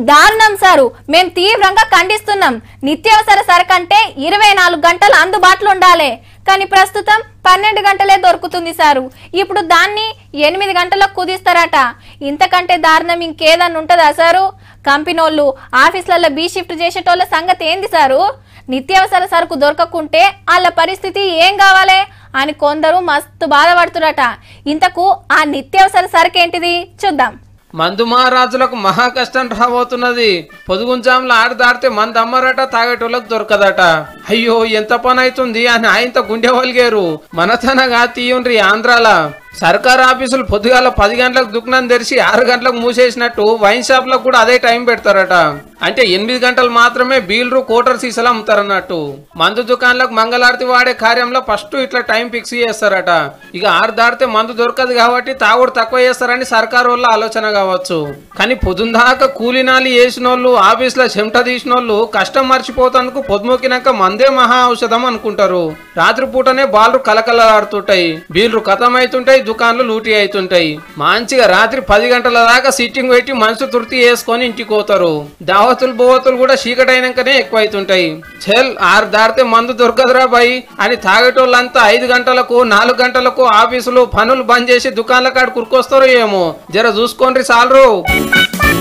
దారుణం సారు మేం తీవ్రంగా ఖండిస్తున్నాం నిత్యావసర సరుకంటే ఇరవై నాలుగు గంటలు అందుబాటులో ఉండాలి కానీ ప్రస్తుతం పన్నెండు గంటలే దొరుకుతుంది సారు ఇప్పుడు దాన్ని ఎనిమిది గంటలకు కుదిస్తారట ఇంతకంటే దారుణం ఇంకేదన్నా ఉంటుందా సారు కంపెనోళ్ళు ఆఫీసులలో బీ షిఫ్ట్ చేసేటోళ్ళ సంగతి ఏంది సారు నిత్యావసర సరుకు దొరకకుంటే వాళ్ళ పరిస్థితి ఏం కావాలి అని కొందరు మస్తు బాధపడుతురట ఇంతకు ఆ నిత్యావసర సరుకు ఏంటిది చూద్దాం మందు మహారాజులకు మహా కష్టం రాబోతున్నది పొదుగుంజాంలో ఆడి దాడితే మంది అమ్మరట తాగేటోళ్ళకి దొరకదట అయ్యో ఎంత పని అవుతుంది అని ఆయనతో గుండె వలిగారు మనతనగా తీయుండ్రి ఆంధ్రాల సర్కార్ ఆఫీసులు పొద్దుగాల పది గంటలకు దుకాణం తెరిచి ఆరు గంటలకు మూసేసినట్టు వైన్ షాప్లకు కూడా అదే టైం పెడతారట అంటే ఎనిమిది గంటలు మాత్రమే బీల్రు కోటర్ సీసాలు అమ్ముతారన్నట్టు మందు దుకాణాలకు మంగళారతి వాడే కార్యంలో ఫస్ట్ ఇట్లా టైం ఫిక్స్ చేస్తారట ఇక ఆరు దాటితే మందు దొరకదు కాబట్టి తాగుడు తక్కువ చేస్తారని సర్కారు వాళ్ళ ఆలోచన కావచ్చు కానీ పొద్దుందాకా కూలినాలి వేసిన వాళ్ళు ఆఫీసులో చెమట తీసిన వాళ్ళు కష్టం మర్చిపోతందుకు పొద్దుమొక్కినాక మందే మహా ఔషధం అనుకుంటారు రాత్రి పూటనే బాలు కలకలలాడుతుంటాయి బీర్లు కథం అవుతుంటాయి దుకాన్లు లూటీ అవుతుంటాయి మంచిగా రాత్రి పది గంటల దాకా సిట్టింగ్ పెట్టి మనసు తృప్తి వేసుకొని ఇంటికి పోతారు దావతులు బోవతులు కూడా చీకటైనాకనే ఎక్కువ అవుతుంటాయి చెల్ ఆరు దాటితే మందు దొరకదురా బాయ్ అని తాగేటోళ్ళంతా ఐదు గంటలకు నాలుగు గంటలకు ఆఫీసులు పనులు బంద్ చేసి దుకాణల కాడ కురుకొస్తారో ఏమో జర చూసుకోండి సాలరు